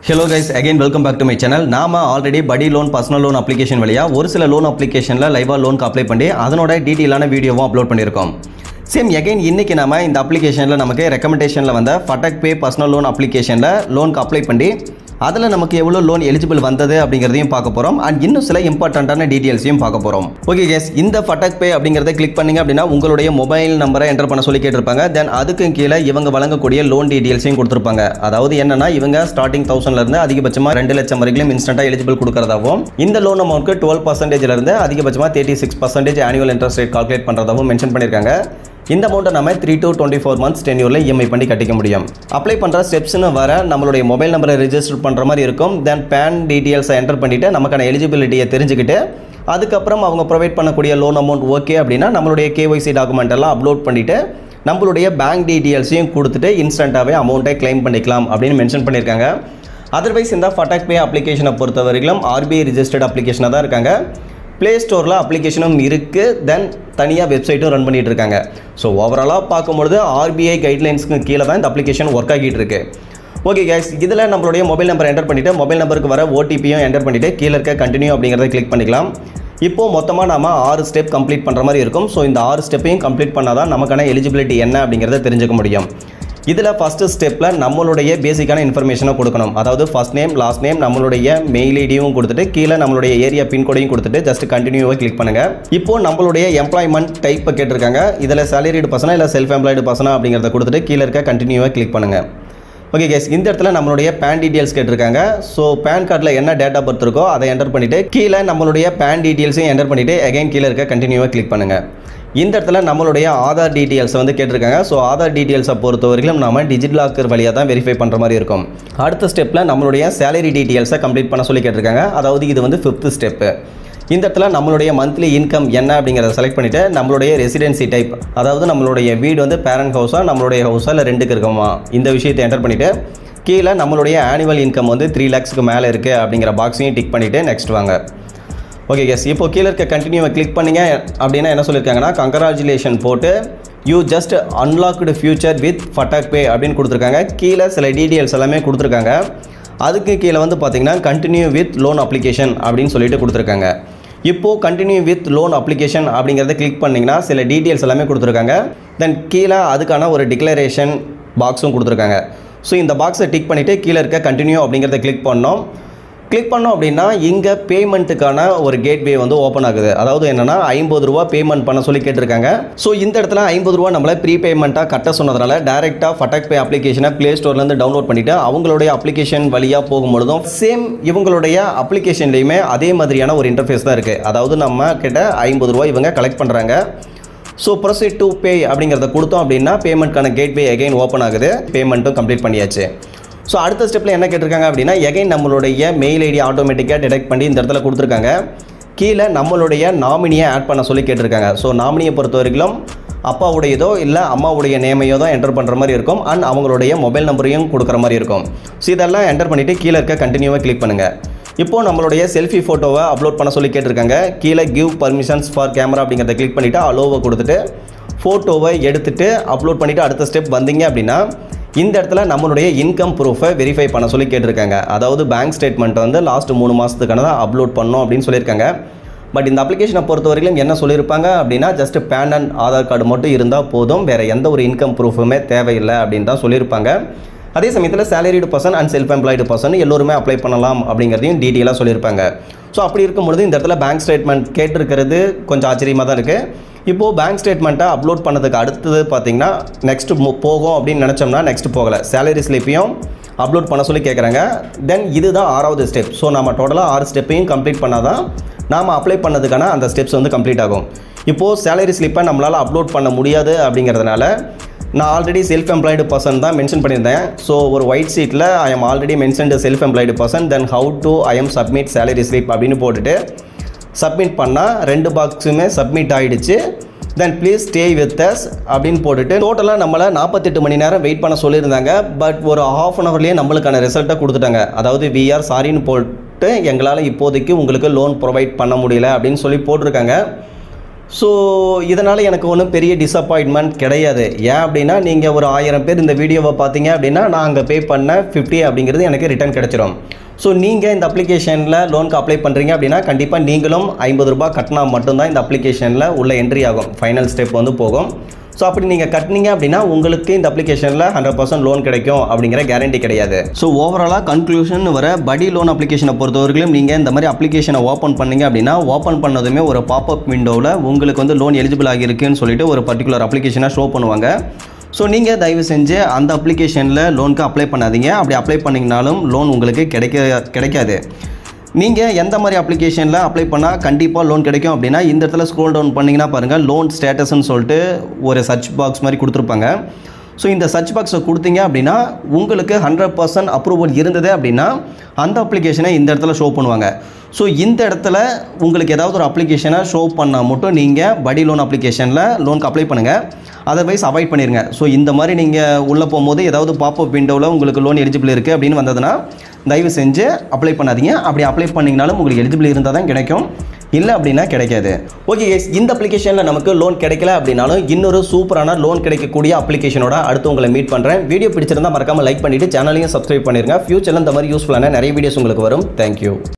hello guys again welcome back to my channel நாம already buddy loan personal loan application வழியா ஒரு சில loan அப்ளிகேஷனில் லைவாக லோனுக்கு அப்ளை பண்ணி அதனோட டீட்டெயிலான வீடியோவும் அப்லோட் பண்ணியிருக்கோம் சேம் எகைன் இன்னைக்கு நாம இந்த அப்ளிகேஷனில் நமக்கு ரெக்கமெண்டேஷனில் வந்த ஃபட்டக் பே பர்சனல் லோன் அப்ளிகேஷனில் லோனுக்கு அப்ளை பண்ணி அதில் நமக்கு எவ்வளோ லோன் எலிஜிபிள் வந்தது அப்படிங்கிறதையும் பார்க்க போகிறோம் அண்ட் இன்னும் சில இம்பார்ட்டண்ட்டான டீட்டெயில்ஸையும் பார்க்க போகிறோம் ஓகே கேஸ் இந்த ஃபட்டக் பே அப்படிங்கிறத கிளிக் பண்ணீங்க அப்படின்னா உங்களுடைய மொபைல் நம்பரை என்டர் பண்ண சொல்லி கேட்டிருப்பாங்க தென் அதுக்கு கீழே இவங்க வழங்கக்கூடிய லோன் டீட்டெயில்ஸையும் கொடுத்துருப்பாங்க அதாவது என்னன்னா இவங்க ஸ்டார்டிங் தௌசண்ட்லேருந்து அதிகபட்சமாக ரெண்டு லட்சம் வரைக்கும் இன்ஸ்டன்ட்டாக எலிஜிபிள் கொடுக்குறதாகவும் இந்த லோன் அமௌண்ட்க்கு டுவெல் பர்சன்டேஜ்லேருந்து அதிகபட்சமாக thirty six percentage annual interest rate calculate பண்ணுறதாகவும் மென்ஷன் பண்ணியிருக்காங்க இந்த அமௌண்ட்டை நம்ம three to twenty four months டென்யூரில் இஎம்ஐ பண்ணி கட்டிக்க முடியும் அப்ளை பண்ணுற ஸ்டெப்ஸ்னு வர நம்மளுடைய மொபைல் நம்பரை ரெஜிஸ்டர் பண்ணுற மாதிரி இருக்கும் தென் பேன் டீட்டெயில்ஸை என்டர் பண்ணிவிட்டு நமக்கான எலிஜிபிலிட்டியை தெரிஞ்சுக்கிட்டு அதுக்கப்புறம் அவங்க ப்ரொவைட் பண்ணக்கூடிய லோன் அமௌண்ட் ஓகே அப்படின்னா நம்மளுடைய கேஒய்சி டாக்குமெண்ட் எல்லாம் அப்லோட் பண்ணிவிட்டு நம்மளுடைய பேங்க் டீட்டெயில்ஸையும் கொடுத்துட்டு இன்ஸ்டண்ட்டாகவே அமௌண்ட்டை claim பண்ணிக்கலாம் அப்படின்னு மென்ஷன் பண்ணியிருக்காங்க அதர்வைஸ் இந்த ஃபட்டாக் பே அப்ளிகேஷனை பொறுத்த வரைக்கும் ஆர்பிஐ ரிஜிஸ்டர்ட் அப்ளிகேஷனாக தான் இருக்காங்க ப்ளே ஸ்டோரில் அப்ளிகேஷனும் இருக்குது தென் தனியாக வெப்சைட்டும் ரன் பண்ணிட்டு இருக்காங்க ஸோ ஓவராலாக பார்க்கும்பொழுது ஆர்பிஐ கைட்லைன்ஸ்க்கு கீழே தான் இந்த அப்ளிகேஷன் ஒர்க் ஆகிட்டு இருக்கு ஓகே கேஸ் இதில் நம்மளுடைய மொபைல் நம்பர் என்டர் பண்ணிவிட்டு மொபைல் நம்பருக்கு வர ஓடிபியும் என்டர் பண்ணிவிட்டு கீழே இருக்க கண்டினியூ அப்படிங்கிறத கிளிக் பண்ணிக்கலாம் இப்போது மொத்தமாக நாம ஆறு ஸ்டெப் கம்ப்ளீட் பண்ணுற மாதிரி இருக்கும் ஸோ இந்த ஆறு ஸ்டெப்பையும் கம்ப்ளீட் பண்ணால் தான் நமக்கான எலிஜிபிலிட்டி என்ன அப்படிங்கிறத தெரிஞ்சுக்க முடியும் இதில் ஃபஸ்ட்டு ஸ்டெப்பில் நம்மளுடைய பேசிக்கான இன்ஃபர்மேஷனை கொடுக்கணும் அதாவது ஃபர்ஸ்ட் நேம் லாஸ்ட் நேம் நம்மளுடைய மெயில் ஐடியும் கொடுத்துட்டு கீழே நம்மளுடைய ஏரியா பின்கோடையும் கொடுத்துட்டு ஜஸ்ட் கண்டினியூவை கிளிக் பண்ணுங்க இப்போ நம்மளுடைய எம்ப்ளாய்மெண்ட் டைப்பை கேட்டிருக்காங்க இதில் சேலரிடு பர்சனா இல்லை செல்ஃப் எம்ப்ளாய்டு பர்சனா அப்படிங்கிறத கொடுத்துட்டு கீழே இருக்க கண்டினியூவை கிளிக் பண்ணுங்க ஓகே கேஸ் இந்த இடத்துல நம்மளுடைய பேன் டீட்டெயில்ஸ் கேட்டிருக்காங்க ஸோ பேன் கார்டில் என்ன டேட் ஆஃப் பர்த் இருக்கோ அதை என்டர் பண்ணிவிட்டு கீழே நம்மளுடைய பேன் டீட்டெயில்ஸையும் என்டர் பண்ணிவிட்டு அகைன் கீழே இருக்க கண்டினியூவை கிளிக் பண்ணுங்கள் இந்த இடத்துல நம்மளுடைய ஆதார் டீட்டெயில்ஸை வந்து கேட்டிருக்காங்க ஸோ ஆதார் டீட்டெயில்ஸை பொறுத்த வரைக்கும் நம்ம டிஜிட்டல் லாக்கர் வழியாக தான் வெரிஃபை பண்ணுற மாதிரி இருக்கும் அடுத்த ஸ்டெப்பில் நம்மளுடைய சேலரி டீட்டெயில்ஸை கம்ப்ளீட் பண்ண சொல்லி கேட்டிருக்காங்க அதாவது இது வந்து ஃபிஃப்த் ஸ்டெப்பு இந்த இடத்துல நம்மளுடைய மந்த்லி இன்கம் என்ன அப்படிங்கிறத செலக்ட் பண்ணிவிட்டு நம்மளுடைய ரெசிடென்சி டைப் அதாவது நம்மளுடைய வீடு வந்து பேரண்ட் ஹவுஸாக நம்மளுடைய ஹவுஸாக இல்லை ரெண்டுக்கு இருக்கோமா இந்த விஷயத்தை என்டர் பண்ணிவிட்டு கீழே நம்மளுடைய ஆனுவல் இன்கம் வந்து த்ரீ லேக்ஸ்க்கு மேலே இருக்குது அப்படிங்கிற பாக்ஸையும் டிக் பண்ணிவிட்டு நெக்ஸ்ட் வாங்க ஓகே எஸ் இப்போ கீழே இருக்க கண்டினியூவை கிளிக் பண்ணீங்க அப்படின்னா என்ன சொல்லியிருக்காங்கன்னா கங்க்ராச்சுலேஷன் போட்டு you just unlocked future with Fatak pay அப்படின்னு கொடுத்துருக்காங்க கீழே சில டீட்டெயில்ஸ் எல்லாமே கொடுத்துருக்காங்க அதுக்கு கீழே வந்து பார்த்தீங்கன்னா கண்டினியூ வித் லோன் அப்ளிகேஷன் அப்படின்னு சொல்லிட்டு கொடுத்துருக்காங்க இப்போது கண்டினியூ வித் லோன் அப்ளிகேஷன் அப்படிங்கிறத கிளிக் பண்ணிங்கன்னா சில டீட்டெயில்ஸ் எல்லாமே கொடுத்துருக்காங்க தென் கீழே அதுக்கான ஒரு டிக்ளரேஷன் பாக்ஸும் கொடுத்துருக்காங்க ஸோ இந்த பாக்ஸை டிக் பண்ணிவிட்டு கீழே இருக்க கண்டினியூ அப்படிங்கிறத கிளிக் பண்ணோம் கிளிக் பண்ணோம் அப்படின்னா இங்கே பேமெண்ட்டுக்கான ஒரு கேட்வே வந்து ஓப்பன் ஆகுது அதாவது என்னென்னா ஐம்பது ரூபா பேமெண்ட் பண்ண சொல்லி கேட்டிருக்காங்க ஸோ இந்த இடத்துல ஐம்பது ரூபா நம்மளை ப்ரீ பேமெண்ட்டாக கட்ட சொன்னதுனால டேரெக்டாக ஃபட்டாக் பே அப்ளிகேஷனை ப்ளே ஸ்டோர்லேருந்து டவுன்லோட் பண்ணிவிட்டு அவங்களுடைய அப்ளிகேஷன் வழியாக போகும்பொழுதும் சேம் இவங்களுடைய அப்ளிகேஷன்லேயுமே அதே மாதிரியான ஒரு இன்டர்ஃபேஸ் தான் இருக்குது அதாவது நம்ம கிட்ட ஐம்பது ரூபா இவங்க கலெக்ட் பண்ணுறாங்க ஸோ ப்ரொசீட் டு பே அப்படிங்கிறத கொடுத்தோம் அப்படின்னா பேமெண்ட்கான கேட்வே எகைன் ஓப்பன் ஆகுது பேமெண்ட்டும் கம்ப்ளீட் பண்ணியாச்சு ஸோ அடுத்த ஸ்டெப்பில் என்ன கேட்டிருக்காங்க அப்படின்னா எகைன் நம்மளுடைய மெயில் ஐடி ஆட்டோமேட்டிக்காக டிடெக்ட் பண்ணி இந்த இடத்துல கொடுத்துருக்காங்க கீழே நம்மளுடைய நாமினியை ஆட் பண்ண சொல்லி கேட்டிருக்காங்க ஸோ நாமினியை பொறுத்த வரைக்கும் அப்பாவுடையதோ இல்லை அம்மாவுடைய நேமையோ தான் என்டர் பண்ணுற மாதிரி இருக்கும் அண்ட் அவங்களுடைய மொபைல் நம்பரையும் கொடுக்குற மாதிரி இருக்கும் ஸோ இதெல்லாம் என்டர் பண்ணிவிட்டு கீழே இருக்க கண்டினியூவாக கிளிக் பண்ணுங்கள் இப்போ நம்மளுடைய செல்ஃபி ஃபோட்டோவை அப்லோட் பண்ண சொல்லி கேட்டிருக்காங்க கீழே கிவ் பர்மிஷன்ஸ் ஃபார் கேமரா அப்படிங்கிறத கிளிக் பண்ணிவிட்டு அலோவை கொடுத்துட்டு ஃபோட்டோவை எடுத்துட்டு அப்லோட் பண்ணிவிட்டு அடுத்த ஸ்டெப் வந்தீங்க அப்படின்னா இந்த இடத்துல நம்மளுடைய இன்கம் ப்ரூஃபை வெரிஃபை பண்ண சொல்லி கேட்டிருக்காங்க அதாவது பேங்க் ஸ்டேட்மெண்ட் வந்து லாஸ்ட் மூணு மாதத்துக்கான தான் அப்லோட் பண்ணோம் அப்படின்னு சொல்லியிருக்காங்க பட் இந்த அப்ளிகேஷனை பொறுத்த வரைக்கும் என்ன சொல்லியிருப்பாங்க அப்படின்னா just PAN and Aadhaar card மட்டும் இருந்தால் போதும் வேறு எந்த ஒரு இன்கம் ப்ரூஃபுமே தேவையில்லை அப்படின்னு தான் சொல்லியிருப்பாங்க அதே சமயத்தில் salaried person and self employed person எல்லோருமே அப்ளை பண்ணலாம் அப்படிங்கிறதையும் டீட்டெயிலாக சொல்லியிருப்பாங்க ஸோ அப்படி இருக்கும்பொழுது இந்த இடத்துல பேங்க் ஸ்டேட்மெண்ட் கேட்டிருக்கிறது கொஞ்சம் ஆச்சரியமாக தான் இருக்குது இப்போது பேங்க் ஸ்டேட்மெண்ட்டை அப்லோட் பண்ணதுக்கு அடுத்தது பார்த்தீங்கன்னா நெக்ஸ்ட் போகும் அப்படின்னு நினச்சோம்னா நெக்ஸ்ட் போகலை சேலரி ஸ்லிப்பையும் அப்லோட் பண்ண சொல்லி கேட்குறாங்க தென் இதுதான் ஆறாவது ஸ்டெப் ஸோ நம்ம டோட்டலாக ஆறு ஸ்டெப்பையும் கம்ப்ளீட் பண்ணால் தான் நாம் அப்ளை பண்ணதுக்கான அந்த ஸ்டெப்ஸ் வந்து கம்ப்ளீட் ஆகும் இப்போது சேலரி ஸ்லிப்பை நம்மளால் அப்லோட் பண்ண முடியாது அப்படிங்கிறதுனால நான் ஆல்ரெடி செல்ஃப் எம்ப்ளாய்டு பர்சன் தான் மென்ஷன் பண்ணியிருந்தேன் ஸோ ஒரு ஒயிட் சீட்டில் I am already mentioned self employed person then how to I am submit salary slip அப்படின்னு போட்டுட்டு சப்மிட் பண்ணால் ரெண்டு பாக்ஸுமே சப்மிட் ஆகிடுச்சு then please stay with us அப்படின்னு போட்டுட்டு டோட்டலாக நம்மளை நாற்பத்தெட்டு மணி நேரம் வெயிட் பண்ண சொல்லியிருந்தாங்க பட் ஒரு ஹாஃப் அன் ஹவர்லேயே நம்மளுக்கான ரிசல்ட்டை கொடுத்துட்டாங்க அதாவது வி ஆர் சாரின்னு போட்டு எங்களால் இப்போதைக்கு உங்களுக்கு லோன் ப்ரொவைட் பண்ண முடியல அப்படின்னு சொல்லி போட்டிருக்காங்க ஸோ இதனால் எனக்கு ஒன்றும் பெரிய டிசப்பாயின்மெண்ட் கிடையாது ஏன் அப்படின்னா நீங்கள் ஒரு ஆயிரம் பேர் இந்த வீடியோவை பார்த்தீங்க அப்படின்னா நான் அங்கே பே பண்ண ஃபிஃப்டி அப்படிங்கிறது எனக்கு ரிட்டர்ன் கிடச்சிரும் ஸோ நீங்கள் இந்த அப்ளிகேஷனில் லோனுக்கு அப்ளை பண்ணுறீங்க அப்படின்னா கண்டிப்பாக நீங்களும் ஐம்பது ரூபாய் கட்டினா மட்டும்தான் இந்த அப்ளிகேஷனில் உள்ள என்ட்ரி ஆகும் ஃபைனல் ஸ்டெப் வந்து போகும் ஸோ அப்படி நீங்கள் கட்டினீங்க அப்படின்னா உங்களுக்கு இந்த அப்ளிகேஷனில் ஹண்ட்ரட் பர்சன்ட் லோன் கிடைக்கும் அப்படிங்கிற கேரண்டி கிடையாது ஸோ ஓவராலாக கன்க்ளூஷன் வர படி லோன் அப்ளிகேஷனை பொறுத்தவரைக்கும் நீங்கள் இந்த மாதிரி அப்ளிகேஷனை ஓப்பன் பண்ணீங்க அப்படின்னா ஓப்பன் பண்ணதுமே ஒரு பாப்அப் விண்டோவில் உங்களுக்கு வந்து லோன் எலிஜிபிள் ஆகியிருக்குன்னு சொல்லிட்டு ஒரு பர்டிகுலர் அப்ளிகேஷனை ஷோ பண்ணுவாங்க ஸோ நீங்கள் தயவு செஞ்சு அந்த அப்ளிகேஷனில் லோனுக்கு அப்ளை பண்ணாதீங்க அப்படி அப்ளை பண்ணிங்கனாலும் லோன் உங்களுக்கு கிடைக்க கிடைக்காது நீங்கள் எந்த மாதிரி அப்ளிகேஷனில் அப்ளை பண்ணால் கண்டிப்பாக லோன் கிடைக்கும் அப்படின்னா இந்த இடத்துல ஸ்க்ரோல் டவுன் பண்ணிங்கன்னா பாருங்கள் லோன் ஸ்டேட்டஸ்ன்னு சொல்லிட்டு ஒரு சர்ச் பாக்ஸ் மாதிரி கொடுத்துருப்பாங்க ஸோ இந்த சர்ச் பாக்ஸை கொடுத்தீங்க அப்படின்னா உங்களுக்கு ஹண்ட்ரட் பர்சன்ட் அப்ரூவல் இருந்தது அப்படின்னா அந்த அப்ளிகேஷனை இந்த இடத்துல ஷோ பண்ணுவாங்க ஸோ இந்த இடத்துல உங்களுக்கு ஏதாவது ஒரு அப்ளிகேஷனை ஷோ பண்ணால் மட்டும் நீங்கள் படி லோன் அப்ளிகேஷனில் லோனுக்கு அப்ளை பண்ணுங்கள் அதர்வைஸ் அவாய்ட் பண்ணிடுங்க ஸோ இந்த மாதிரி நீங்கள் உள்ளே போகும்போது ஏதாவது பாப்அப் விண்டோவில் உங்களுக்கு லோன் எலிஜிபிள் இருக்குது அப்படின்னு வந்ததுன்னா தயவு செஞ்சு அப்ளை பண்ணாதீங்க அப்படி அப்ளை பண்ணிங்கனாலும் உங்களுக்கு எலிஜிபிள் இருந்தால் தான் கிடைக்கும் இல்லை அப்படின்னா கிடைக்காது ஓகே எஸ் இந்த அப்ளிகேஷனில் நமக்கு லோன் கிடைக்கல அப்படின்னாலும் இன்னொரு சூப்பரான லோன் கிடைக்கக்கூடிய அப்ளிகேஷனோட அடுத்து உங்களை மீட் பண்ணுறேன் வீடியோ பிடிச்சிருந்தா மறக்காமல் லைக் பண்ணிவிட்டு சேனலையும் சப்ஸ்கிரைப் பண்ணிருங்க ஃபியூச்சரில் இந்த மாதிரி யூஸ்ஃபுல்லான நிறைய வீடியோஸ் உங்களுக்கு வரும் தேங்க்யூ